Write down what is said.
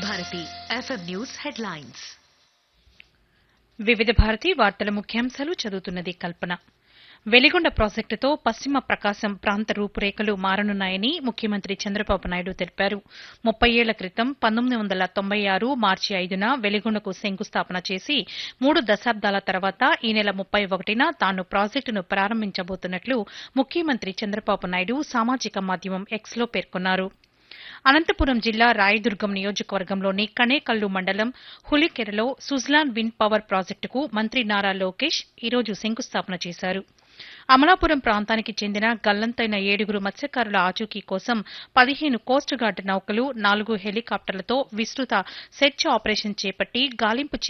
Bharati FM news headlines వివిధ భారతి వార్తల ముఖ్యాంశాలు చదువుతున్నది కల్పన వెలిగొండ ప్రాజెక్టుతో పశ్చిమ ప్రకాశం ప్రాంత రూపురేఖలు మారనున్నాయని ముఖ్యమంత్రి చంద్రబాబు నాయుడు తెలిపారు ముప్పై ఏళ్ల క్రితం పంతొమ్మిది వందల తొంభై ఆరు మార్చి ఐదున వెలిగొండకు శంకుస్థాపన చేసి మూడు దశాబ్దాల తర్వాత ఈ నెల ముప్పై ఒకటిన తాను ప్రాజెక్టును ప్రారంభించబోతున్నట్లు ముఖ్యమంత్రి చంద్రబాబు నాయుడు సామాజిక మాధ్యమం ఎక్స్లో పేర్కొన్నారు అనంతపురం జిల్లా రాయదుర్గం నియోజకవర్గంలోని కనేకల్లు మండలం హులికెరలో సుజ్లాన్ విండ్ పవర్ ప్రాజెక్టుకు మంత్రి నారా లోకేష్ ఈరోజు శంకుస్థాపన చేశారు అమలాపురం ప్రాంతానికి చెందిన గల్లంతైన ఏడుగురు మత్స్యకారుల ఆచూకీ కోసం పదిహేను కోస్ట్ గార్డ్ నౌకలు నాలుగు హెలికాప్టర్లతో విస్తృత సెర్చ్ ఆపరేషన్ చేపట్టి గాలింపు